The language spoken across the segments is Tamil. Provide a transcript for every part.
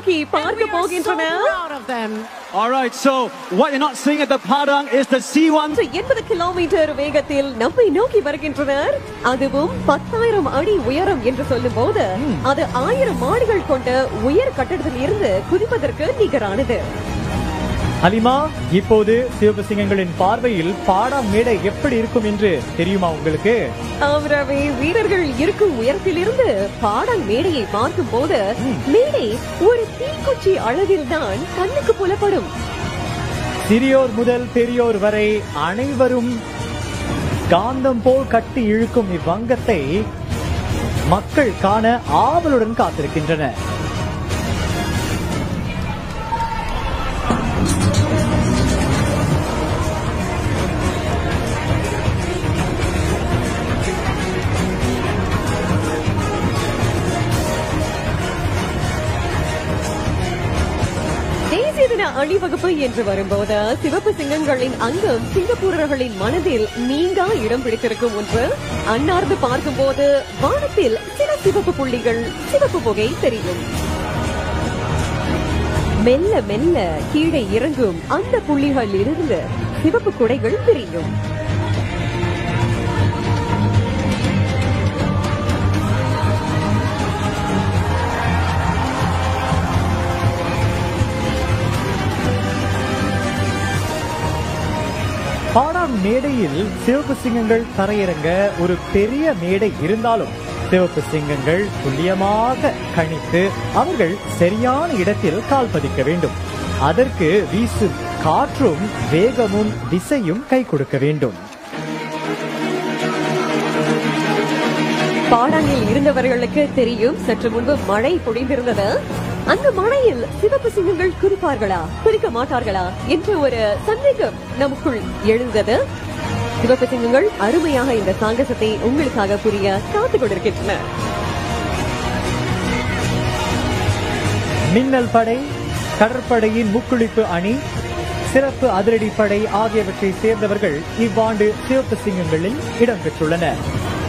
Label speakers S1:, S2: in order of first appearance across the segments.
S1: நோக்கி பார்க்க போகின்றன
S2: proud of them.
S3: All right, so what you're not seeing at the Padang is the C1
S1: எண்பது கிலோமீட்டர் வேகத்தில் நம்மை நோக்கி வருகின்றனர் அதுவும் பத்தாயிரம் அடி உயரம் என்று சொல்லும் போது அது ஆயிரம் மாடிகள் கொண்ட உயர் கட்டடத்தில் இருந்து குதிப்பதற்கு நிகரானது
S4: ஹலிமா இப்போது சிவபசிங்கங்களின் பார்வையில் பாடம் மேடை எப்படி இருக்கும் என்று தெரியுமா உங்களுக்கு
S1: ஆமராவே வீரர்கள் இருக்கும் உயரத்திலிருந்து பாடல் மேடையை பார்க்கும் போது மேடை ஒரு தீக்குச்சி அளவில் தான் கண்ணுக்கு புலப்படும்
S4: சிறியோர் முதல் பெரியோர் வரை அனைவரும் காந்தம் போல் கட்டி இழுக்கும் இவ்வங்கத்தை மக்கள் காண ஆவலுடன் காத்திருக்கின்றனர்
S1: தேசிய தின அணிவகுப்பு என்று வரும்போது சிவப்பு சிங்கங்களின் அங்கம் சிங்கப்பூரர்களின் மனதில் நீங்கா இடம் பிடித்திருக்கும் ஒன்று அன்னார்ந்து பார்க்கும்போது வானத்தில் சில சிவப்பு புள்ளிகள் சிவப்பு புகை தெரியும் மெல்ல மெல்ல கீழே இறங்கும் அந்த புள்ளிகள் இருந்து சிவப்பு குடைகள் பிரியும்
S4: பாடாம் மேடையில் சிவப்பு சிங்கங்கள் தரையிறங்க ஒரு பெரிய மேடை இருந்தாலும் சிவப்பு சிங்கங்கள் துல்லியமாக கணித்து அவர்கள் சரியான இடத்தில் கால் பதிக்க வேண்டும் அதற்கு வீசும் காற்றும் வேகமும் திசையும் கை கொடுக்க வேண்டும்
S1: பாடாங்கில் இருந்தவர்களுக்கு தெரியும் சற்று முன்பு மழை பொழிந்திருந்தது அந்த மழையில் சிவப்பு சிங்கங்கள் குதிப்பார்களா குதிக்க மாட்டார்களா என்ற ஒரு சந்தேகம் நமக்குள் எழுந்தது சிவப்பு சிங்கங்கள் அருமையாக இந்த சாகசத்தை உங்களுக்காக புரிய காத்துக் கொண்டிருக்கின்றன
S4: மின்னல் படை கடற்படையின் முக்குளிப்பு அணி சிறப்பு அதிரடிப்படை ஆகியவற்றை சேர்ந்தவர்கள் இவ்வாண்டு சிவப்பு சிங்கங்களில் இடம்பெற்றுள்ளனர்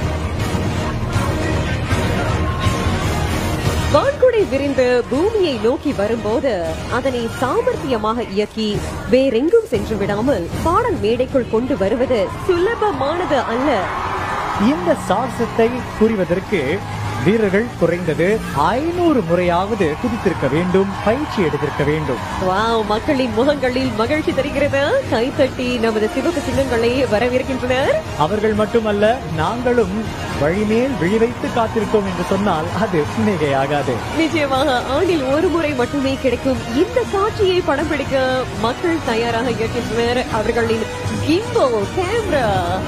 S1: வான்குடை விரிந்து பூமியை நோக்கி வரும்போது அதனை சாமர்த்தியமாக இயக்கி வேறெங்கும் சென்று விடாமல் பாடல் மேடைக்குள் கொண்டு வருவது சுலபமானது அல்ல
S4: இந்த சாகசத்தை புரிவதற்கு வீரர்கள் குறைந்தது ஐநூறு முறையாவது குதித்திருக்க வேண்டும் பயிற்சி எடுத்திருக்க வேண்டும்
S1: வாவ் மக்களின் முகங்களில் மகிழ்ச்சி தெரிகிறது கைத்தட்டி நமது சிவப்பு சிங்கங்களை வரவேற்கின்றனர்
S4: அவர்கள் மட்டுமல்ல நாங்களும் வழிமேல் விழி வைத்து காத்திருக்கோம் என்று சொன்னால் அது மிகையாகாது
S1: நிச்சயமாக ஆண்டில் ஒரு முறை மட்டுமே கிடைக்கும் இந்த காட்சியை படம் பிடிக்க மக்கள் தயாராக இருக்கின்றனர் அவர்களின் கிம்போ கேமரா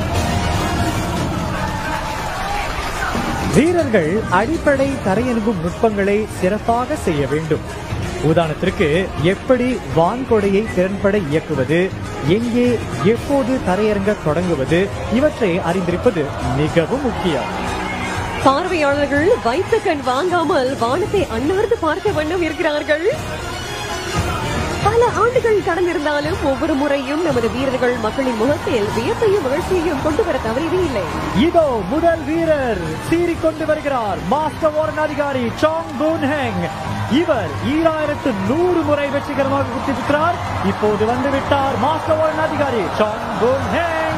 S4: வீரர்கள் அடிப்படை தரையணுகும் நுட்பங்களை சிறப்பாக செய்ய வேண்டும் உதாரணத்திற்கு எப்படி வான்கொடையை திறன்பட இயக்குவது எங்கே எப்போது தரையிறங்க தொடங்குவது இவற்றை அறிந்திருப்பது மிகவும் முக்கியம்
S1: பார்வையாளர்கள் வைத்த கண் வாங்காமல் வானத்தை அன்னார்ந்து பார்க்க வண்ணம் இருக்கிறார்கள் பல ஆண்டுகள் கடந்திருந்தாலும் ஒவ்வொரு முறையும் நமது வீரர்கள் மக்களின் முகத்தில் வியப்பையும் மகிழ்ச்சியையும் கொண்டு வர தவறியதே இல்லை
S4: இதோ முதல் வீரர் சீறி கொண்டு வருகிறார் மாஸ்டர் வாரன் அதிகாரி சாங் பூன் ஹெங் இவர் ஈராயிரத்து நூறு முறை வெற்றிகரமாக குத்திருக்கிறார் இப்போது வந்து விட்டார் மாஸ்டர் வாரன் அதிகாரி சாங் பூன் ஹெங்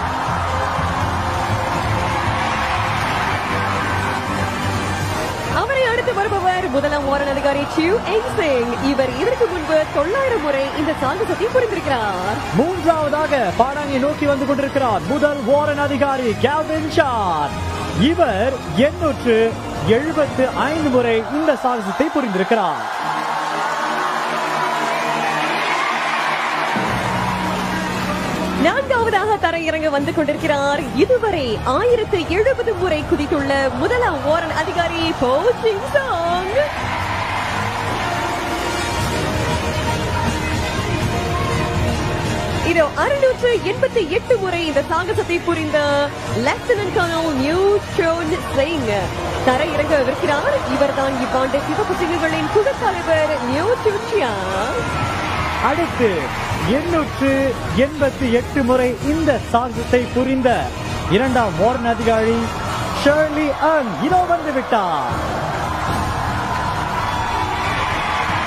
S1: அவரை அடுத்து வருபவர் முதலாம் வாரன் அதிகாரி சியூ எங் சிங் இவர் இதற்கு முன்பு தொள்ளாயிரம் முறை இந்த சாகசத்தை புரிந்திருக்கிறார்
S4: மூன்றாவதாக பாடாங்கை நோக்கி வந்து கொண்டிருக்கிறார் முதல் வாரன் அதிகாரி கேல்வின் சார் இவர் எண்ணூற்று எழுபத்து ஐந்து முறை இந்த சாகசத்தை புரிந்திருக்கிறார்
S1: நான்காவதாக தரையிறங்க வந்து கொண்டிருக்கிறார் இதுவரை ஆயிரத்து எழுபது முறை குதித்துள்ள முதலாம் வாரன் அதிகாரி போ சிங் சாங் இதோ அறுநூற்று எண்பத்தி எட்டு முறை இந்த சாகசத்தை புரிந்த lieutenant colonel Neo Soon Sing தரையிறங்கவிருக்கிறார் இவர்தான் இவ்வாண்டு சிவப்பு சிங்கங்களின் குழு தலைவர் நியூ சுச்சியா
S4: அடுத்து எண்ணூற்று எண்பத்தி எட்டு முறை இந்த சாகசத்தை புரிந்த இரண்டாம் வார்ன் அதிகாரி ஷர்லி அங் இதோ வந்து விட்டார்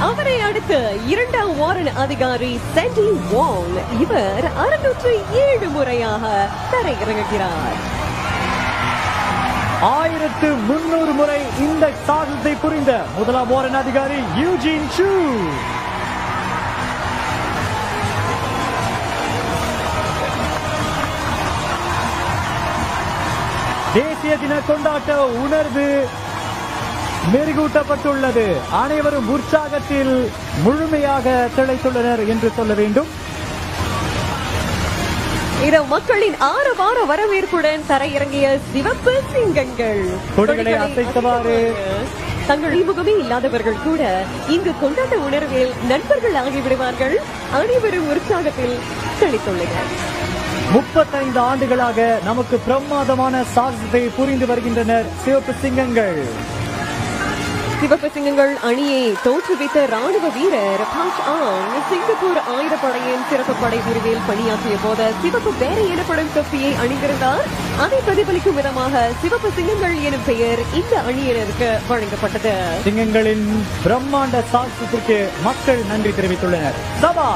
S1: அவரை அடுத்து இரண்டாம் வாரன் அதிகாரி சாண்டி வாங் இவர் அறுநூற்று ஏழு முறையாக தரையிறங்குகிறார்
S4: ஆயிரத்து முன்னூறு முறை இந்த சாகசத்தை புரிந்த முதலாம் வாரன் அதிகாரி யூஜின் சூ தேசிய தின கொண்டாட்ட உணர்வு மெருகூட்டப்பட்டுள்ளது அனைவரும் உற்சாகத்தில் முழுமையாக திளைத்துள்ளனர் என்று சொல்ல வேண்டும்
S1: இது மக்களின் ஆரவார வரவேற்புடன் தரையிறங்கிய சிவப்பு சிங்கங்கள்
S4: கொடிகளை அசைத்தவாறு.
S1: தங்கள் அறிமுகமே இல்லாதவர்கள் கூட இங்கு கொண்டாட்ட உணர்வில் நண்பர்கள் ஆகிவிடுவார்கள் அனைவரும் உற்சாகத்தில் தெளித்துள்ளனர்
S4: முப்பத்தைந்து ஆண்டுகளாக நமக்கு பிரமாதமான சாகசத்தை புரிந்து வருகின்றனர் சிவப்பு சிங்கங்கள்
S1: சிவப்பு சிங்கங்கள் அணியை தோற்றுவித்த ராணுவ வீரர் பாஷ் ஆங் சிங்கப்பூர் ஆயுதப்படையின் சிறப்பு படை பிரிவில் பணியாற்றிய போது சிவப்பு பேரை எனப்படும் தொப்பியை அணிந்திருந்தார் அதை பிரதிபலிக்கும் விதமாக சிவப்பு சிங்கங்கள் எனும் பெயர் இந்த அணியினருக்கு வழங்கப்பட்டது
S4: சிங்கங்களின் பிரம்மாண்ட சாகசத்திற்கு மக்கள் நன்றி தெரிவித்துள்ளனர் சபா